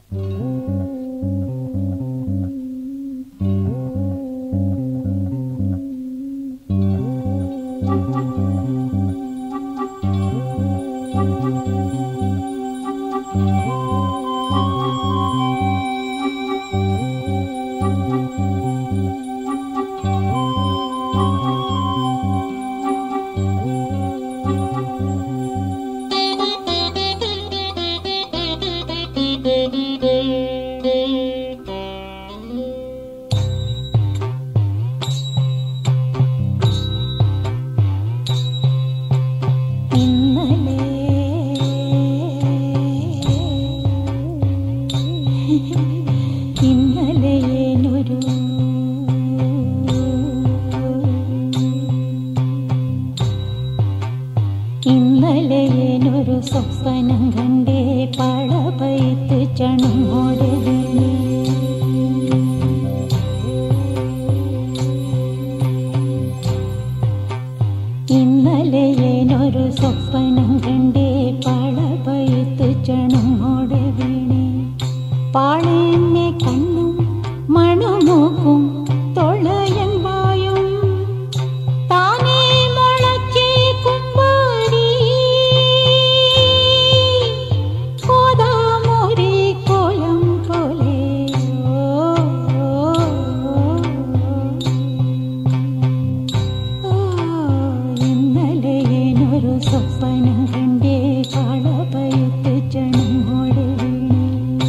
ഇന്നലെ ഇന്നലെ ഏനൊരു ഇന്നലെ ഏനൊരു സ്വപ്നം കണ്ടേ പഴ പൈത്ത് ചണങ്ങോടെ വീണേ ഇന്നലെ ഏനൊരു സ്വപ്നം കണ്ടേ പാള പഴുത്ത് ചണങ്ങോടെ വീണേ പാളയെന്നെ കണ്ണും മണമൂക്കും തൊളയൻ വായും താനേ മുളച്ചേ കുമ്പാരി കോതാമൊരേ കോലം പോലെ ഇന്നലെ ഏനൊരു സ്വപ്നം കണ്ടേ പാള പഴുത്ത് ചണങ്ങോടെ വീണേ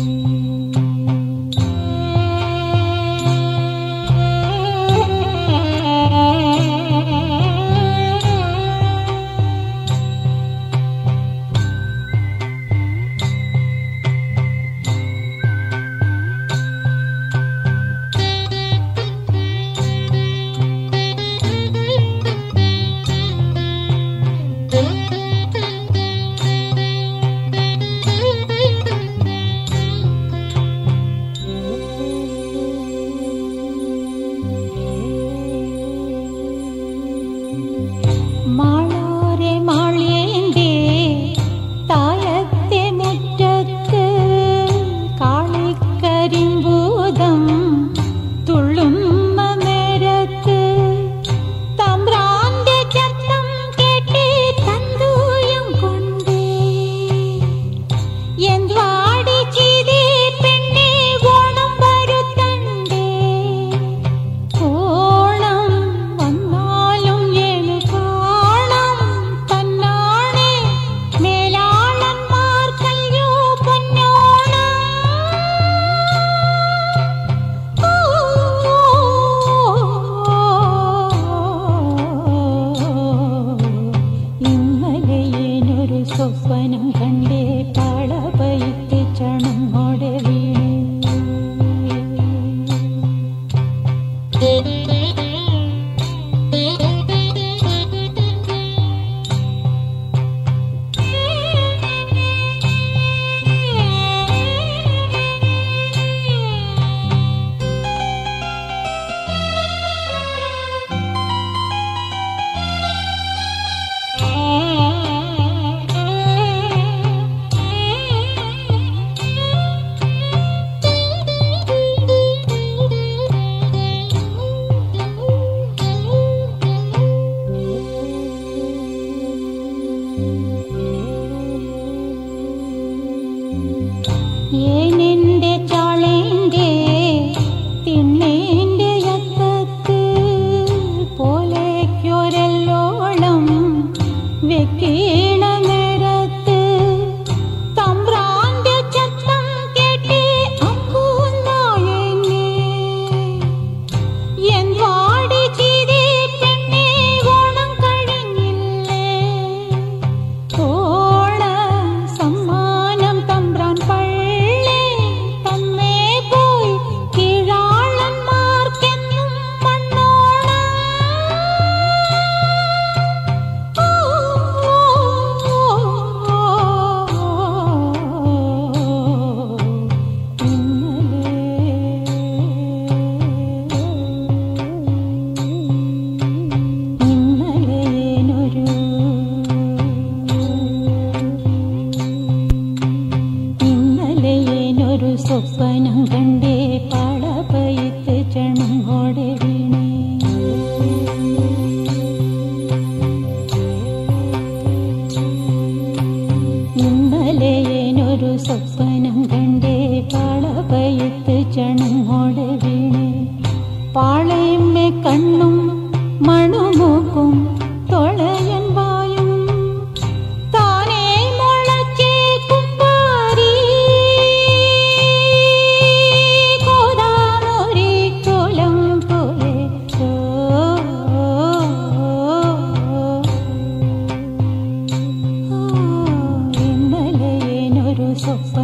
മാളോരെ മാളിയേന്റെ താഴത്തെ മുറ്റത്ത് കാളിക്കരിമ്പൂതം തുള്ളുന്ന നേരത്ത് തമ്പ്രാന്റെ ശബ്ദം കേട്ട് തന്തൂയം കൊണ്ടേ എന്ത്വാടി ചെയ്തേ പെണ്ണെ ഓണം വരുത്തണ്ടേ ഓണം വന്നാലും ഏഴ് കാണാം തന്നാണേ മേലാളന്മാർക്കല്ലോ പൊന്നോണം ഇന്നലെ ഏനൊരു സ്വപ്നം കണ്ടേ പാള പൈത്ത് ചണങ്ങോടെ വീണേ ഏനെന്റെ ചാളേന്റെ തിണ്ണേന്റെ അക്കത്ത് പോലേക്കൊരല്ലോളം വെക്കീണ നേരത്ത് തമ്പ്രാന്റെ ശബ്ദം കേട്ട് അമ്പൂന്നായെന്നെ എന്വാടി ചെയ്തേ പെണ്ണേ ഓണം കഴിഞ്ഞില്ലേ ഓണ സമ്മാനം തമ്പ്രാൻ പള്ളേ തന്ന സ്വപ്നം കണ്ടേ പാളപയത്ത് ചണങ്ങോടെ വീണേ ഇന്നലെ ഞാനൊരു സ്വപ്നം കണ്ടേ പാളപയത്ത് ചണങ്ങോടെ വീണേ പാളയമ്മെ കണ്ണും മണുമൂക്കും തൊളയൻ വായും താനേ മുളച്ചേ കുമ്പാരി കോതാമൊരി കോലം പോലെ ഓ, ഇന്നലെ ഞാനൊരു സ്വപ്നം